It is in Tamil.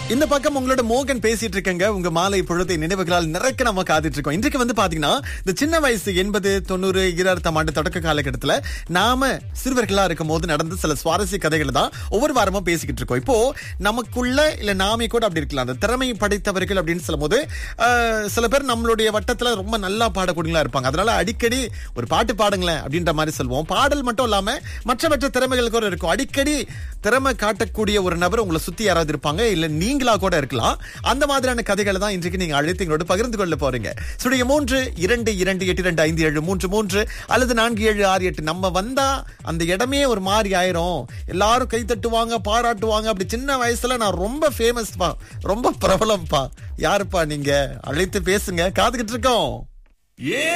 இந்த பக்கம் உங்களோட மோகன் பேசிட்டு இருக்கங்க உங்க மாலை பொழுதை நினைவுகளால் நிறைக்க நம்ம காத்துட்டு இருக்கோம் இன்றைக்கு வந்து பாத்தீங்கன்னா இந்த சின்ன வயசு எண்பது தொண்ணூறு ஈராயிரத்தாம் ஆண்டு தொடக்க காலகட்டத்துல நாம சிறுவர்களா இருக்கும் போது நடந்த சில சுவாரஸ்ய கதைகளை தான் ஒவ்வொரு வாரமும் பேசிக்கிட்டு இருக்கோம் இப்போ நமக்குள்ள இல்ல நாமே கூட அப்படி இருக்கலாம் அந்த திறமை படைத்தவர்கள் அப்படின்னு சொல்லும் போது ஆஹ், சில பேர் நம்மளுடைய வட்டத்துல ரொம்ப நல்லா பாடக்கூடியவங்களா இருப்பாங்க அதனால அடிக்கடி ஒரு பாட்டு பாடுங்களேன் அப்படின்ற மாதிரி சொல்லுவோம் பாடல் மட்டும் இல்லாம மற்ற மற்ற திறமைகள் கூட இருக்கும் அடிக்கடி திறமை காட்டக்கூடிய ஒரு நபர் உங்களை சுத்தி யாராவது இருப்பாங்க இல்ல நீங்களா கூட இருக்கலாம் அந்த மாதிரியான கதைகளை தான் இன்றைக்கு நீங்க அழைத்து எங்களோட பகிர்ந்து கொள்ள போறீங்க சுடைய மூன்று இரண்டு இரண்டு எட்டு ரெண்டு ஐந்து ஏழு மூன்று மூன்று அல்லது நான்கு ஏழு ஆறு எட்டு நம்ம வந்தா அந்த இடமே ஒரு மாதிரி ஆயிரும் எல்லாரும் கை தட்டுவாங்க பாராட்டுவாங்க அப்படி சின்ன வயசுல நான் ரொம்ப ஃபேமஸ் பா ரொம்ப பிரபலம் பா யாருப்பா நீங்க அழைத்து பேசுங்க காத்துக்கிட்டு இருக்கோம்